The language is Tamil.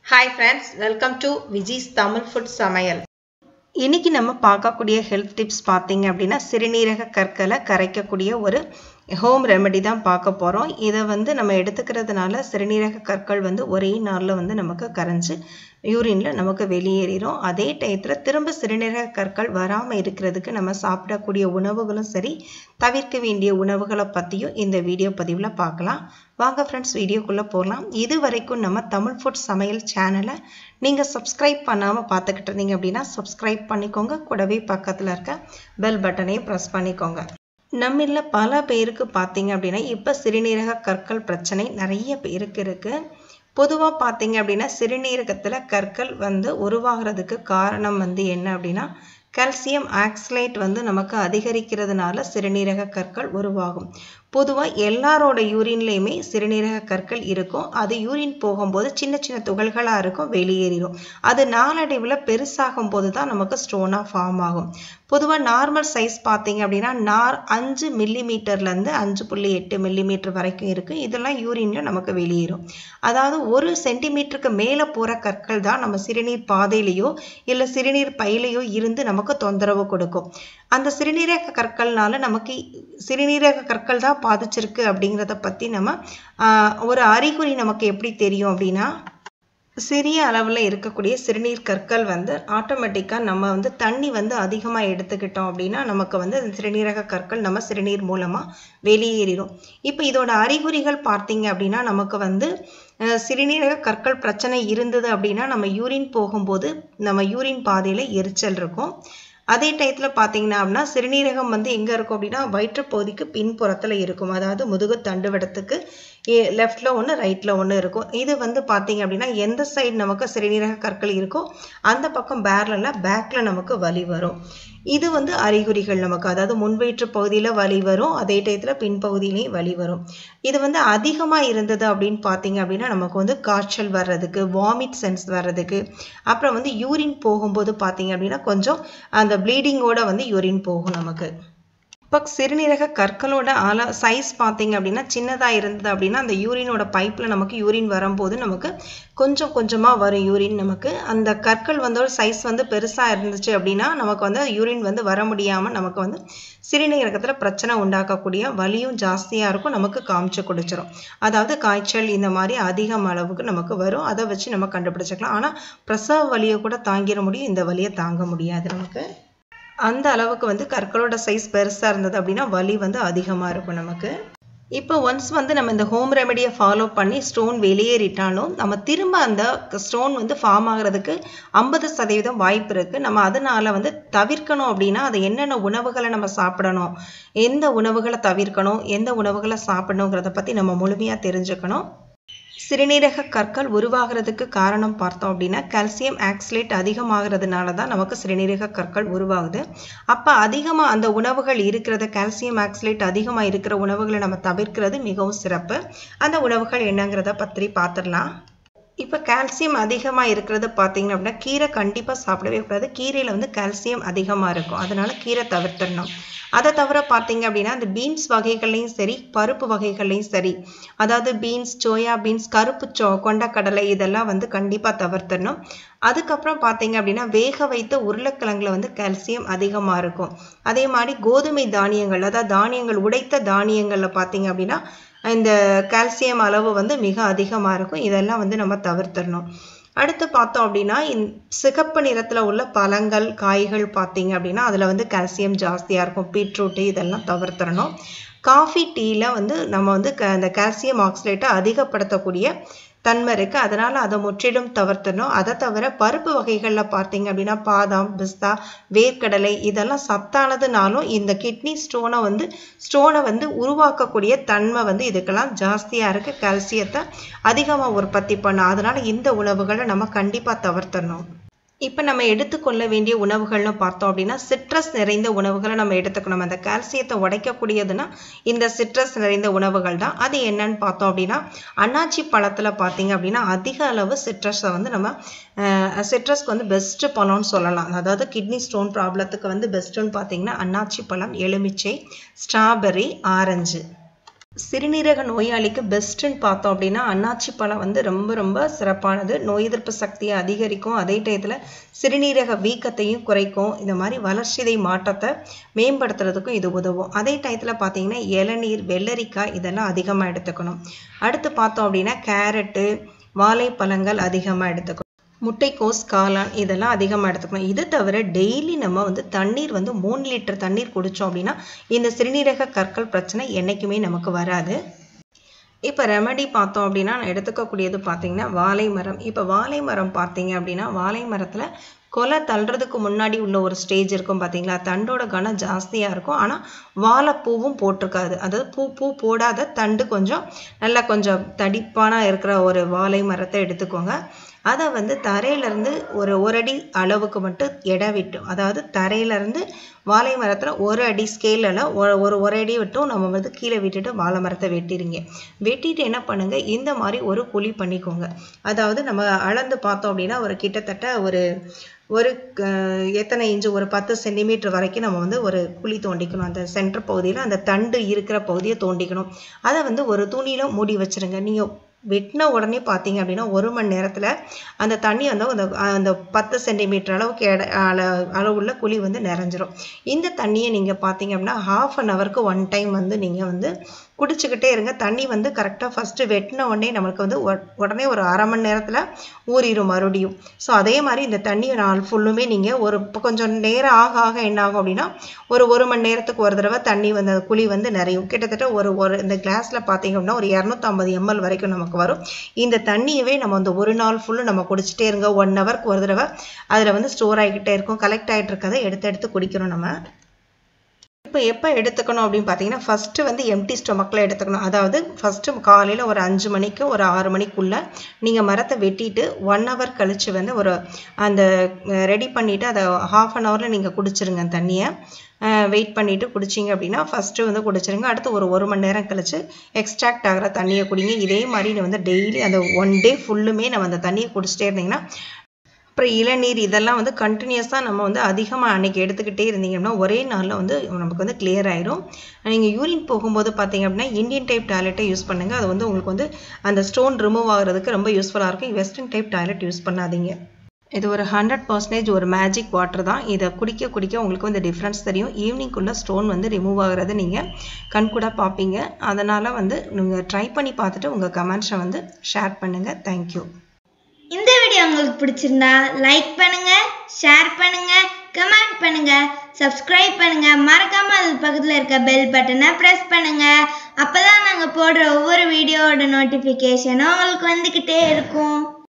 hi friends welcome to Viji's Tamil food சமையல் இன்னைக்கு நம்ம பார்க்கக்கூடிய ஹெல்த் டிப்ஸ் பார்த்தீங்க அப்படின்னா சிறுநீரக கற்களை கரைக்கக்கூடிய ஒரு ஹோம் ரெமெடி தான் பார்க்க போகிறோம் இதை வந்து நம்ம எடுத்துக்கிறதுனால சிறுநீரக கற்கள் வந்து ஒரே நாளில் வந்து நமக்கு கரைஞ்சு யூரினில் நமக்கு வெளியேறிடும் அதே டயத்தில் திரும்ப சிறுநீரக கற்கள் வராமல் இருக்கிறதுக்கு நம்ம சாப்பிடக்கூடிய உணவுகளும் சரி தவிர்க்க வேண்டிய உணவுகளை பற்றியும் இந்த வீடியோ பதிவில் பார்க்கலாம் வாங்க ஃப்ரெண்ட்ஸ் வீடியோக்குள்ளே போகலாம் இது வரைக்கும் நம்ம தமிழ் ஃபுட் சமையல் சேனலை நீங்கள் சப்ஸ்கிரைப் பண்ணாமல் பார்த்துக்கிட்டு இருந்தீங்க அப்படின்னா சப்ஸ்கிரைப் பண்ணிக்கோங்க கூடவே பக்கத்தில் இருக்க பெல் பட்டனையும் ப்ரெஸ் பண்ணிக்கோங்க நம்மள பல பேருக்கு பார்த்தீங்க அப்படின்னா இப்போ சிறுநீரக கற்கள் பிரச்சனை நிறைய பேருக்கு இருக்குது பொதுவாக பார்த்தீங்க அப்படின்னா சிறுநீரகத்தில் கற்கள் வந்து உருவாகிறதுக்கு காரணம் வந்து என்ன அப்படின்னா கால்சியம் ஆக்சலேட் வந்து நமக்கு அதிகரிக்கிறதுனால சிறுநீரக கற்கள் உருவாகும் பொதுவாக எல்லாரோட யூரின்லேயுமே சிறுநீரக கற்கள் இருக்கும் அது யூரின் போகும்போது சின்ன சின்ன துகள்களாக இருக்கும் வெளியேறிடும் அது நாளடைவில் பெருசாகும் போது தான் நமக்கு ஸ்டோனாக ஃபார்ம் ஆகும் பொதுவாக நார்மல் சைஸ் பார்த்தீங்க அப்படின்னா நார் அஞ்சு மில்லி மீட்டர்லேருந்து அஞ்சு புள்ளி எட்டு மில்லி மீட்டர் வரைக்கும் இருக்குது இதெல்லாம் யூரினில் நமக்கு வெளியேறும் அதாவது ஒரு சென்டிமீட்டருக்கு மேலே போகிற கற்கள் தான் நம்ம சிறுநீர் பாதையிலையோ இல்லை சிறுநீர் பையிலையோ இருந்து நமக்கு தொந்தரவு கொடுக்கும் அந்த சிறுநீரக கற்கள்னால நமக்கு சிறுநீரக கற்கள் தான் பாதிச்சிருக்கு அப்படிங்கிறத பற்றி நம்ம ஒரு அறிகுறி நமக்கு எப்படி தெரியும் அப்படின்னா சிறிய அளவில் இருக்கக்கூடிய சிறுநீர் கற்கள் வந்து ஆட்டோமேட்டிக்காக நம்ம வந்து தண்ணி வந்து அதிகமாக எடுத்துக்கிட்டோம் அப்படின்னா நமக்கு வந்து சிறுநீரக கற்கள் நம்ம சிறுநீர் மூலமாக வெளியேறிடும் இப்போ இதோட அறிகுறிகள் பார்த்தீங்க அப்படின்னா நமக்கு வந்து சிறுநீரக கற்கள் பிரச்சனை இருந்தது அப்படின்னா நம்ம யூரின் போகும்போது நம்ம யூரின் பாதையில் எரிச்சல் இருக்கும் அதே டயத்தில் பார்த்தீங்கன்னா அப்படின்னா சிறுநீரகம் வந்து எங்கே இருக்கும் அப்படின்னா வயிற்றுப்பகுதிக்கு பின்புறத்தில் இருக்கும் அதாவது முதுகு தண்டுவடத்துக்கு லெஃப்டில் ஒன்று ரைட்டில் ஒன்று இருக்கும் இது வந்து பார்த்தீங்க அப்படின்னா எந்த சைடு நமக்கு சிறுநீரக கற்கள் இருக்கோ அந்த பக்கம் பேரலில் பேக்கில் நமக்கு வலி வரும் இது வந்து அறிகுறிகள் நமக்கு அதாவது முன்வயிற்று பகுதியில் வலி வரும் அதே டயத்தில் பின்பகுதியிலையும் வலி வரும் இது வந்து அதிகமாக இருந்தது அப்படின்னு பார்த்தீங்க அப்படின்னா நமக்கு வந்து காய்ச்சல் வர்றதுக்கு வாமிட் சென்ஸ் வர்றதுக்கு அப்புறம் வந்து யூரின் போகும்போது பார்த்தீங்க அப்படின்னா கொஞ்சம் அந்த ப்ளீடிங்கோட வந்து யூரின் போகும் நமக்கு இப்போ சிறுநீரக கற்களோட அள சைஸ் பார்த்தீங்க அப்படின்னா சின்னதாக இருந்தது அப்படின்னா அந்த யூரினோட பைப்பில் நமக்கு யூரின் வரும்போது நமக்கு கொஞ்சம் கொஞ்சமாக வரும் யூரின் நமக்கு அந்த கற்கள் வந்து சைஸ் வந்து பெருசாக இருந்துச்சு அப்படின்னா நமக்கு வந்து யூரின் வந்து வர முடியாமல் நமக்கு வந்து சிறுநீரகத்தில் பிரச்சனை உண்டாக்கக்கூடிய வலியும் ஜாஸ்தியாக இருக்கும் நமக்கு காமிச்சு குடிச்சிரும் அதாவது காய்ச்சல் இந்த மாதிரி அதிகம் அளவுக்கு நமக்கு வரும் அதை வச்சு நம்ம கண்டுபிடிச்சிக்கலாம் ஆனால் பிரசவ வலியை கூட தாங்கிட முடியும் இந்த வலியை தாங்க முடியாது நமக்கு அந்த அளவுக்கு வந்து கற்களோட சைஸ் பெருசாக இருந்தது அப்படின்னா வலி வந்து அதிகமாக இருக்கும் நமக்கு இப்போ ஒன்ஸ் வந்து நம்ம இந்த ஹோம் ரெமெடியை ஃபாலோ பண்ணி ஸ்டோன் வெளியேறிட்டாலும் நம்ம திரும்ப அந்த ஸ்டோன் வந்து ஃபார்ம் ஆகிறதுக்கு ஐம்பது சதவீதம் வாய்ப்பு இருக்குது நம்ம அதனால வந்து தவிர்க்கணும் அப்படின்னா அது என்னென்ன உணவுகளை நம்ம சாப்பிடணும் எந்த உணவுகளை தவிர்க்கணும் எந்த உணவுகளை சாப்பிடணுங்கிறத பற்றி நம்ம முழுமையாக தெரிஞ்சுக்கணும் சிறுநீரக கற்கள் உருவாகிறதுக்கு காரணம் பார்த்தோம் அப்படின்னா கால்சியம் ஆக்சலேட் அதிகமாகிறதுனால தான் நமக்கு சிறுநீரக கற்கள் உருவாகுது அப்போ அதிகமாக அந்த உணவுகள் இருக்கிறத கால்சியம் ஆக்சலேட் அதிகமாக இருக்கிற உணவுகளை நம்ம தவிர்க்கிறது மிகவும் சிறப்பு அந்த உணவுகள் என்னங்கிறத பற்றி பார்த்துடலாம் இப்போ கால்சியம் அதிகமாக இருக்கிறது பார்த்தீங்கன்னா அப்படின்னா கீரை கண்டிப்பாக சாப்பிடவே கூடாது கீரையில் வந்து கால்சியம் அதிகமாக இருக்கும் அதனால கீரை தவிர்த்திடணும் அதை தவிர பார்த்தீங்க அப்படின்னா அந்த பீன்ஸ் வகைகள்லையும் சரி பருப்பு வகைகள்லையும் சரி அதாவது பீன்ஸ் சோயா பீன்ஸ் கருப்பு சோ கொண்டக்கடலை இதெல்லாம் வந்து கண்டிப்பாக தவிர்த்திடணும் அதுக்கப்புறம் பார்த்தீங்க அப்படின்னா வேக வைத்த உருளைக்கிழங்குல வந்து கால்சியம் அதிகமாக இருக்கும் அதே மாதிரி கோதுமை தானியங்கள் அதாவது தானியங்கள் உடைத்த தானியங்களில் பார்த்தீங்க அப்படின்னா இந்த கால்சியம் அளவு வந்து மிக அதிகமாக இருக்கும் இதெல்லாம் வந்து நம்ம தவிர்த்திடணும் அடுத்து பார்த்தோம் அப்படின்னா சிகப்பு நிறத்தில் உள்ள பழங்கள் காய்கள் பார்த்தீங்க அப்படின்னா அதில் வந்து கால்சியம் ஜாஸ்தியாக இருக்கும் பீட்ரூட்டு இதெல்லாம் தவிர்த்திடணும் காஃபி டீயில் வந்து நம்ம வந்து க அந்த கால்சியம் ஆக்சிலேட்டை அதிகப்படுத்தக்கூடிய தன்மை இருக்குது அதனால் அதை முற்றிலும் தவிர்த்தணும் அதை தவிர பருப்பு வகைகளில் பார்த்தீங்க அப்படின்னா பாதாம் பிஸ்தா வேர்க்கடலை இதெல்லாம் சத்தானதுனாலும் இந்த கிட்னி ஸ்டோனை வந்து ஸ்டோனை வந்து உருவாக்கக்கூடிய தன்மை வந்து இதுக்கெல்லாம் ஜாஸ்தியாக இருக்குது கால்சியத்தை அதிகமாக உற்பத்தி பண்ணும் அதனால் இந்த உணவுகளை நம்ம கண்டிப்பாக தவிர்த்தணும் இப்போ நம்ம எடுத்துக்கொள்ள வேண்டிய உணவுகள்னு பார்த்தோம் அப்படின்னா சிட்ரஸ் நிறைந்த உணவுகளை நம்ம எடுத்துக்கணும் அந்த கால்சியத்தை உடைக்கக்கூடியதுன்னா இந்த சிட்ரஸ் நிறைந்த உணவுகள் தான் அது என்னன்னு பார்த்தோம் அப்படின்னா அன்னாச்சி பழத்தில் பார்த்தீங்க அப்படின்னா அதிக அளவு சிட்ரஸை வந்து நம்ம சிட்ரஸ்க்கு வந்து பெஸ்ட்டு பழம்னு சொல்லலாம் அதாவது கிட்னி ஸ்டோன் ப்ராப்ளத்துக்கு வந்து பெஸ்ட்டுன்னு பார்த்தீங்கன்னா அன்னாச்சி பழம் எலுமிச்சை ஸ்ட்ராபெர்ரி ஆரஞ்சு சிறுநீரக நோயாளிக்கு பெஸ்ட்டுன்னு பார்த்தோம் அப்படின்னா அன்னாச்சி பழம் வந்து ரொம்ப ரொம்ப சிறப்பானது நோய் எதிர்ப்பு சக்தியை அதிகரிக்கும் அதே டயத்தில் சிறுநீரக வீக்கத்தையும் குறைக்கும் இந்த மாதிரி வளர்ச்சிதை மாற்றத்தை மேம்படுத்துறதுக்கும் இது உதவும் அதே டயத்தில் பார்த்தீங்கன்னா இளநீர் வெள்ளரிக்காய் இதெல்லாம் அதிகமாக எடுத்துக்கணும் அடுத்து பார்த்தோம் அப்படின்னா கேரட்டு வாழைப்பழங்கள் அதிகமாக எடுத்துக்கணும் முட்டைக்கோஸ் காளான் இதெல்லாம் அதிகமாக எடுத்துக்கணும் இது தவிர டெய்லி நம்ம வந்து தண்ணீர் வந்து மூணு லிட்டர் தண்ணீர் குடித்தோம் அப்படின்னா இந்த சிறுநீரக கற்கள் பிரச்சனை என்றைக்குமே நமக்கு வராது இப்போ ரெமடி பார்த்தோம் அப்படின்னா நான் எடுத்துக்கக்கூடியது பார்த்தீங்கன்னா வாழை மரம் இப்போ வாழை மரம் பார்த்தீங்க அப்படின்னா வாழை மரத்தில் கொலை தள்ளுறதுக்கு முன்னாடி உள்ள ஒரு ஸ்டேஜ் இருக்கும் பார்த்தீங்களா தண்டோட கனம் ஜாஸ்தியாக இருக்கும் ஆனால் வாழைப்பூவும் போட்டிருக்காது அதாவது பூ பூ போடாத தண்டு கொஞ்சம் நல்லா கொஞ்சம் தடிப்பான இருக்கிற ஒரு வாழை மரத்தை எடுத்துக்கோங்க அதை வந்து தரையிலேருந்து ஒரு ஒரு அடி அளவுக்கு மட்டும் இடம் விட்டு அதாவது தரையிலேருந்து வாழை மரத்தில் ஒரு அடி ஸ்கேலில் ஒரு ஒரு ஒரு அடி விட்டும் நம்ம வந்து கீழே விட்டுட்டு வாழை மரத்தை வெட்டிடுங்க வெட்டிட்டு என்ன பண்ணுங்கள் இந்த மாதிரி ஒரு குழி பண்ணிக்கோங்க அதாவது நம்ம அளந்து பார்த்தோம் அப்படின்னா ஒரு கிட்டத்தட்ட ஒரு ஒரு எத்தனை இன்ச்சு ஒரு பத்து சென்டிமீட்டர் வரைக்கும் நம்ம வந்து ஒரு குழி தோண்டிக்கணும் அந்த சென்டர் பகுதியில் அந்த தண்டு இருக்கிற பகுதியை தோண்டிக்கணும் அதை வந்து ஒரு துணியில் மூடி வச்சுருங்க நீங்கள் வெட்டின உடனே பார்த்தீங்க அப்படின்னா ஒரு மணி நேரத்தில் அந்த தண்ணி வந்து அந்த அந்த பத்து சென்டிமீட்டர் அளவுக்கு எட அள அளவுள்ள குழி வந்து நிறைஞ்சிரும் இந்த தண்ணியை நீங்கள் பார்த்தீங்க அப்படின்னா ஹாஃப் அன் ஹவருக்கு ஒன் டைம் வந்து நீங்கள் வந்து குடிச்சுக்கிட்டே இருங்க தண்ணி வந்து கரெக்டாக ஃபஸ்ட்டு வெட்டின உடனே நம்மளுக்கு வந்து உடனே ஒரு அரை மணி நேரத்தில் ஊறிடும் மறுபடியும் ஸோ அதே மாதிரி இந்த தண்ணியை நாள் ஃபுல்லுமே நீங்கள் ஒரு இப்போ கொஞ்சம் நேரம் ஆக ஆக என்ன ஆகும் அப்படின்னா ஒரு ஒரு மணி நேரத்துக்கு ஒரு தடவை தண்ணி வந்து குழி வந்து நிறையும் கிட்டத்தட்ட ஒரு ஒரு இந்த கிளாஸில் பார்த்தீங்க அப்படின்னா ஒரு இரநூத்தம்பது எம்எல் வரைக்கும் நமக்கு வரும் இந்த தண்ணியவே நம்ம வந்து ஒரு நாள் ஃபுல்லும் நம்ம குடிச்சிட்டே இருங்க ஒன் ஹவருக்கு ஒரு தடவை அதில் வந்து ஸ்டோர் ஆகிக்கிட்டே இருக்கும் கலெக்ட் ஆகிட்டு இருக்கதை எடுத்து எடுத்து குடிக்கணும் நம்ம இப்போ எப்போ எடுத்துக்கணும் அப்படின்னு பார்த்தீங்கன்னா ஃபஸ்ட்டு வந்து எம்டி ஸ்டொமக்கில் எடுத்துக்கணும் அதாவது ஃபஸ்ட்டு காலையில் ஒரு அஞ்சு மணிக்கு ஒரு ஆறு மணிக்குள்ளே நீங்கள் மரத்தை வெட்டிட்டு ஒன் ஹவர் கழித்து வந்து ஒரு அந்த ரெடி பண்ணிவிட்டு அதை ஹாஃப் அன் ஹவரில் நீங்கள் குடிச்சிருங்க தண்ணியை வெயிட் பண்ணிவிட்டு குடிச்சிங்க அப்படின்னா ஃபஸ்ட்டு வந்து குடிச்சிருங்க அடுத்து ஒரு ஒரு மணி நேரம் கழிச்சு எக்ஸ்ட்ராக்ட் ஆகிற தண்ணியை குடிங்க இதே மாதிரி நீ வந்து டெய்லி அந்த ஒன் டே ஃபுல்லுமே நம்ம அந்த தண்ணியை குடிச்சிட்டே இருந்தீங்கன்னா அப்புறம் இளநீர் இதெல்லாம் வந்து கண்டினியூஸாக நம்ம வந்து அதிகமாக அன்றைக்கி எடுத்துக்கிட்டே இருந்தீங்கன்னா ஒரே நாளில் வந்து நமக்கு வந்து கிளியர் ஆயிரும் நீங்கள் யூரின் போகும்போது பார்த்தீங்க அப்படின்னா இந்தியன் டைப் டாய்லெட்டை யூஸ் பண்ணுங்கள் அது வந்து உங்களுக்கு வந்து அந்த ஸ்டோன் ரிமூவ் ஆகிறதுக்கு ரொம்ப யூஸ்ஃபுல்லாக இருக்கும் வெஸ்டர்ன் டைப் டாய்லெட் யூஸ் பண்ணாதீங்க இது ஒரு ஹண்ட்ரட் பர்சன்டேஜ் ஒரு மேஜிக் வாட்டர் தான் இதை குடிக்க குடிக்க உங்களுக்கு வந்து டிஃப்ரென்ஸ் தெரியும் ஈவினிங்குள்ளே ஸ்டோன் வந்து ரிமூவ் ஆகிறது நீங்கள் கண்கூட பார்ப்பீங்க அதனால் வந்து நீங்கள் ட்ரை பண்ணி பார்த்துட்டு உங்கள் கமெண்ட்ஸை வந்து ஷேர் பண்ணுங்கள் தேங்க்யூ இந்த வீடியோ உங்களுக்கு பிடிச்சிருந்தா லைக் பண்ணுங்க ஷேர் பண்ணுங்க கமெண்ட் பண்ணுங்க சப்ஸ்கிரைப் பண்ணுங்க மறக்காம அது பக்கத்தில் இருக்க பெல் பட்டனை ப்ரெஸ் பண்ணுங்க அப்பதான் நாங்கள் போடுற ஒவ்வொரு வீடியோவோட நோட்டிஃபிகேஷனும் உங்களுக்கு வந்துக்கிட்டே இருக்கும்